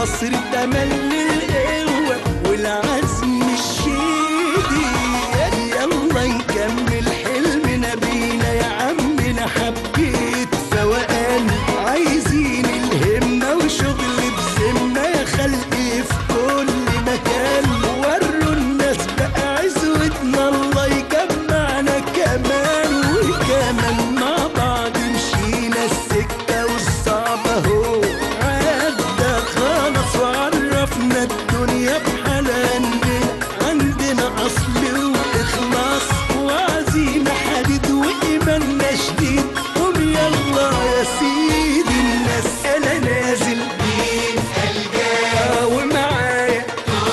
مصر تملي القوة والعزم الشديد يلا نكمل حلمنا بينا يا عمنا حبيت فوقان عايزين الهمة وشغل بذمة يا خلقي في كل مكان وروا الناس بقى عزوتنا الله يجمعنا كمان وكمان مع بعض مشينا السكة والصعب اهو عدى خلاص وعرفنا الدنيا بحالها إننا عندنا أصل وإخلاص وعزيمة حديد وإيماننا شديد قوم يلا يا سيدي الناس أنا نازل مين الجاي ومعايا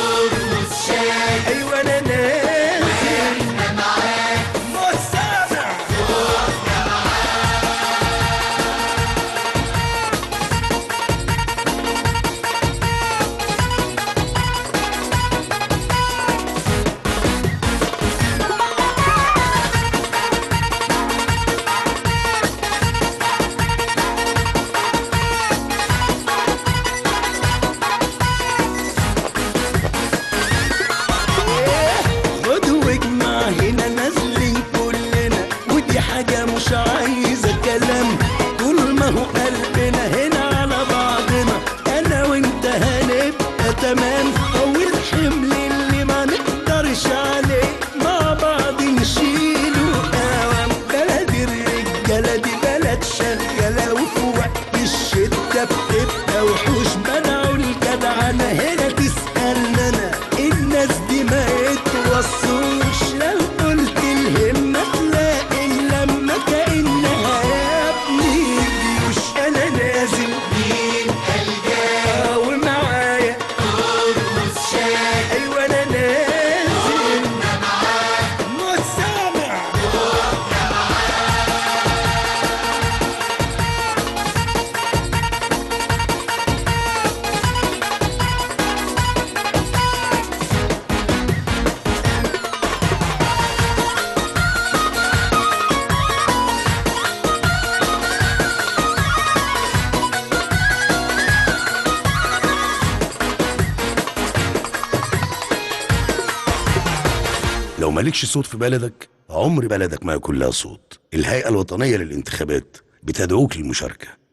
أيوة أنا نازل مش سامع خد واجمع هنا نازلين كلنا ودي حاجة مش عايزة كلام طول ما هو قلبنا هنا على بعضنا أنا وأنت هنبقى تمام أول حمل اللي ما نقدرش عليه مع بعض نشيله قوام بلد الرجالة دي بلد شغالة وفي وقت الشدة بتبقى وحوش منعوا الجدعنة هنا تسألنا أنا الناس دي ما يتوصوش لو قلت الهمة تلاقي اللمة كأنها يا ابني جيوش أنا نازل مين الجاي ومعايا أيوة أنا نازل مش سامع لو مالكش صوت في بلدك عمر بلدك ما يكون لها صوت الهيئة الوطنية للانتخابات بتدعوك للمشاركة